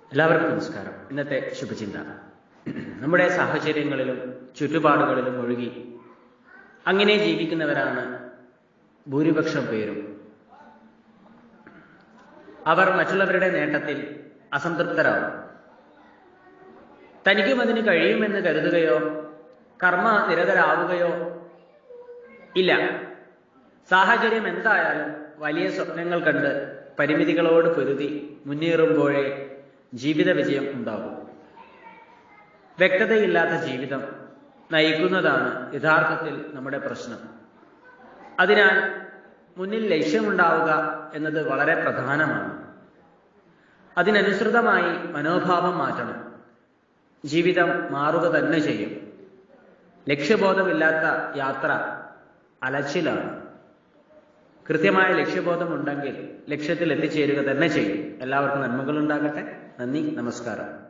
എല്ലാവർക്കും നമസ്കാരം ഇന്നത്തെ ശുഭചിന്ത നമ്മുടെ സാഹചര്യങ്ങളിലും ചുറ്റുപാടുകളിലും ഒഴുകി അങ്ങനെ ജീവിക്കുന്നവരാണ് ഭൂരിപക്ഷം പേരും അവർ മറ്റുള്ളവരുടെ നേട്ടത്തിൽ അസംതൃപ്തരാകും തനിക്കും അതിന് കഴിയുമെന്ന് കരുതുകയോ കർമ്മ നിരതരാവുകയോ ഇല്ല സാഹചര്യം എന്തായാലും വലിയ സ്വപ്നങ്ങൾ കണ്ട് പരിമിതികളോട് പൊരുതി മുന്നേറുമ്പോഴേ ജീവിത വിജയം ഉണ്ടാകും വ്യക്തതയില്ലാത്ത ജീവിതം നയിക്കുന്നതാണ് യഥാർത്ഥത്തിൽ നമ്മുടെ പ്രശ്നം അതിനാൽ മുന്നിൽ ലക്ഷ്യമുണ്ടാവുക എന്നത് വളരെ പ്രധാനമാണ് അതിനനുസൃതമായി മനോഭാവം മാറ്റണം ജീവിതം മാറുക തന്നെ ചെയ്യും ലക്ഷ്യബോധമില്ലാത്ത യാത്ര അലച്ചിലാണ് കൃത്യമായ ലക്ഷ്യബോധമുണ്ടെങ്കിൽ ലക്ഷ്യത്തിൽ എത്തിച്ചേരുക തന്നെ ചെയ്യും എല്ലാവർക്കും നന്മകൾ ഉണ്ടാകട്ടെ നന്ദി നമസ്കാരം